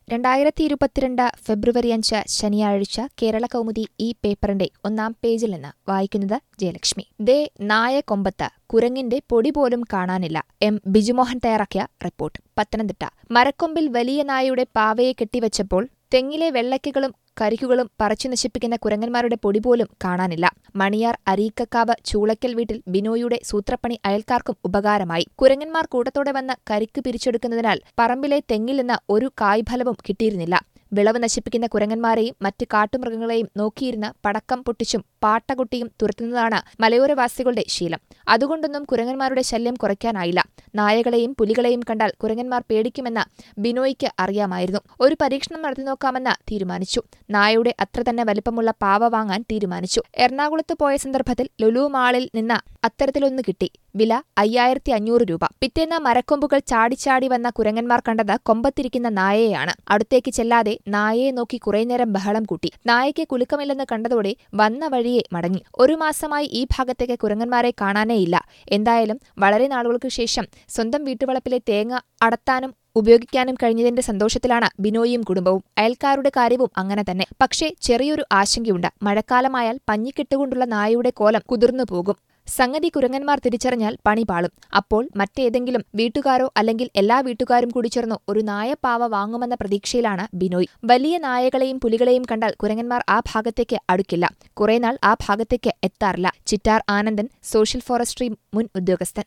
രണ്ടായിരത്തി ഇരുപത്തിരണ്ട് ഫെബ്രുവരി അഞ്ച് ശനിയാഴ്ച കേരള കൗമുദി ഈ പേപ്പറിന്റെ ഒന്നാം പേജിൽ നിന്ന് വായിക്കുന്നത് ജയലക്ഷ്മി ദേ നായകൊമ്പത്ത് കുരങ്ങിന്റെ പൊടി പോലും കാണാനില്ല എം ബിജുമോഹൻ തയ്യാറാക്കിയ റിപ്പോർട്ട് പത്തനംതിട്ട മരക്കൊമ്പിൽ വലിയ നായയുടെ പാവയെ കെട്ടിവച്ചപ്പോൾ തെങ്ങിലെ വെള്ളയ്ക്കകളും കരിക്കുകളും പറിച്ചു നശിപ്പിക്കുന്ന കുരങ്ങന്മാരുടെ പൊടി പോലും കാണാനില്ല മണിയാർ അരീക്കക്കാവ് ചൂളക്കൽ വീട്ടിൽ ബിനോയുടെ സൂത്രപ്പണി അയൽക്കാർക്കും ഉപകാരമായി കുരങ്ങന്മാർ കൂട്ടത്തോടെ വന്ന് കരിക്ക് പിരിച്ചെടുക്കുന്നതിനാൽ പറമ്പിലെ തെങ്ങിൽ നിന്ന് ഒരു കായ്ഫലവും കിട്ടിയിരുന്നില്ല വിളവ് നശിപ്പിക്കുന്ന കുരങ്ങന്മാരെയും മറ്റ് കാട്ടുമൃഗങ്ങളെയും നോക്കിയിരുന്ന് പടക്കം പൊട്ടിച്ചും പാട്ടകൊട്ടിയും തുരത്തുന്നതാണ് മലയോരവാസികളുടെ ശീലം അതുകൊണ്ടൊന്നും കുരങ്ങന്മാരുടെ ശല്യം കുറയ്ക്കാനായില്ല നായകളെയും പുലികളെയും കണ്ടാൽ കുരങ്ങന്മാർ പേടിക്കുമെന്ന് ബിനോയ്ക്ക് അറിയാമായിരുന്നു ഒരു പരീക്ഷണം നടത്തി നോക്കാമെന്ന് തീരുമാനിച്ചു നായയുടെ അത്ര തന്നെ വലിപ്പമുള്ള പാവ വാങ്ങാൻ തീരുമാനിച്ചു എറണാകുളത്ത് പോയ സന്ദർഭത്തിൽ ലുലു മാളിൽ നിന്ന് അത്തരത്തിലൊന്ന് കിട്ടി വില അയ്യായിരത്തി അഞ്ഞൂറ് രൂപ പിറ്റേന്ന് മരക്കൊമ്പുകൾ ചാടിച്ചാടി വന്ന കുരങ്ങന്മാർ കണ്ടത് കൊമ്പത്തിരിക്കുന്ന നായയെയാണ് അടുത്തേക്ക് ചെല്ലാതെ നായയെ നോക്കി കുറേനേരം ബഹളം കൂട്ടി നായയ്ക്ക് കുലുക്കമില്ലെന്ന് കണ്ടതോടെ വന്ന വഴിയെ മടങ്ങി ഒരു മാസമായി ഈ ഭാഗത്തേക്ക് കുരങ്ങന്മാരെ കാണാനേയില്ല എന്തായാലും വളരെ നാളുകൾക്ക് ശേഷം സ്വന്തം വീട്ടുവളപ്പിലെ തേങ്ങ അടത്താനും ഉപയോഗിക്കാനും കഴിഞ്ഞതിന്റെ സന്തോഷത്തിലാണ് ബിനോയും കുടുംബവും അയൽക്കാരുടെ കാര്യവും അങ്ങനെ തന്നെ പക്ഷേ ചെറിയൊരു ആശങ്കയുണ്ട് മഴക്കാലമായാൽ പഞ്ഞിക്കെട്ടുകൊണ്ടുള്ള നായയുടെ കോലം കുതിർന്നു പോകും സംഗതി കുരങ്ങന്മാർ തിരിച്ചറിഞ്ഞാൽ പണി പാളും അപ്പോൾ മറ്റേതെങ്കിലും വീട്ടുകാരോ അല്ലെങ്കിൽ എല്ലാ വീട്ടുകാരും കൂടി ചേർന്നോ ഒരു നായപ്പാവ വാങ്ങുമെന്ന പ്രതീക്ഷയിലാണ് ബിനോയ് വലിയ നായകളെയും പുലികളെയും കണ്ടാൽ കുരങ്ങന്മാർ ആ ഭാഗത്തേക്ക് അടുക്കില്ല കുറേനാൾ ആ ഭാഗത്തേക്ക് എത്താറില്ല ചിറ്റാർ ആനന്ദൻ സോഷ്യൽ ഫോറസ്ട്രി മുൻ ഉദ്യോഗസ്ഥൻ